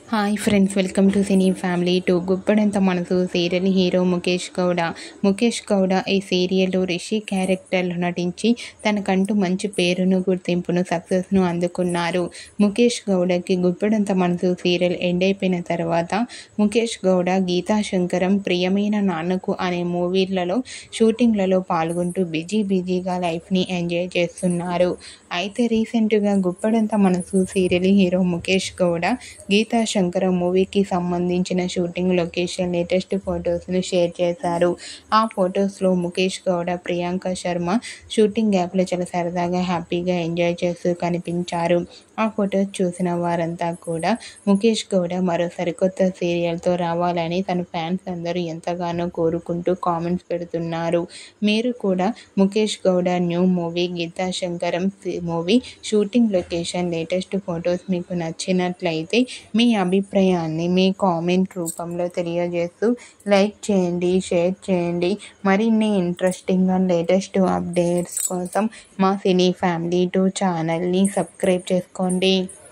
hi friends welcome to cine family to Guppedantha Manasu serial hero Mukesh Gowda Mukesh Gowda ఈ సీరియల్లో రిషి క్యారెక్టర్లో నటించి తనకంటూ మంచి పేరును గుర్తింపును సక్సెస్ను అందుకున్నారు ముఖేష్ గౌడకి గుప్పడంత మనసు సీరియల్ ఎండ్ అయిపోయిన తర్వాత ముఖేష్ గౌడ గీతా శంకరం ప్రియమైన నాన్నకు అనే మూవీలలో షూటింగ్లలో పాల్గొంటూ బిజీ బిజీగా లైఫ్ని ఎంజాయ్ చేస్తున్నారు అయితే రీసెంట్గా గుప్పడంత మనసు సీరియల్ హీరో ముఖేష్ గౌడ గీతా శంకర మూవీకి సంబంధించిన షూటింగ్ లొకేషన్ లేటెస్ట్ ఫొటోస్ను షేర్ చేశారు ఆ ఫొటోస్లో ముఖేష్ గౌడ ప్రియాంక శర్మ షూటింగ్ గ్యాప్లో చాలా సరదాగా హ్యాపీగా ఎంజాయ్ చేస్తూ కనిపించారు ఆ ఫొటోస్ చూసిన వారంతా కూడా ముఖేష్ గౌడ మరో సరికొత్త సీరియల్తో రావాలని తన ఫ్యాన్స్ అందరూ ఎంతగానో కోరుకుంటూ కామెంట్స్ పెడుతున్నారు మీరు కూడా Mukesh Gowda new movie Geetha Shankaram movie shooting location latest photos మీకు నచ్చినట్లయితే మీ అభిప్రాయాన్ని మీ కామెంట్ రూపంలో తెలియజేస్తూ లైక్ చేయండి షేర్ చేయండి మరిన్ని ఇంట్రెస్టింగ్ అండ్ లేటెస్ట్ అప్డేట్స్ కోసం మా సినీ ఫ్యామిలీ టూ ఛానల్ని సబ్స్క్రైబ్ చేసుకోండి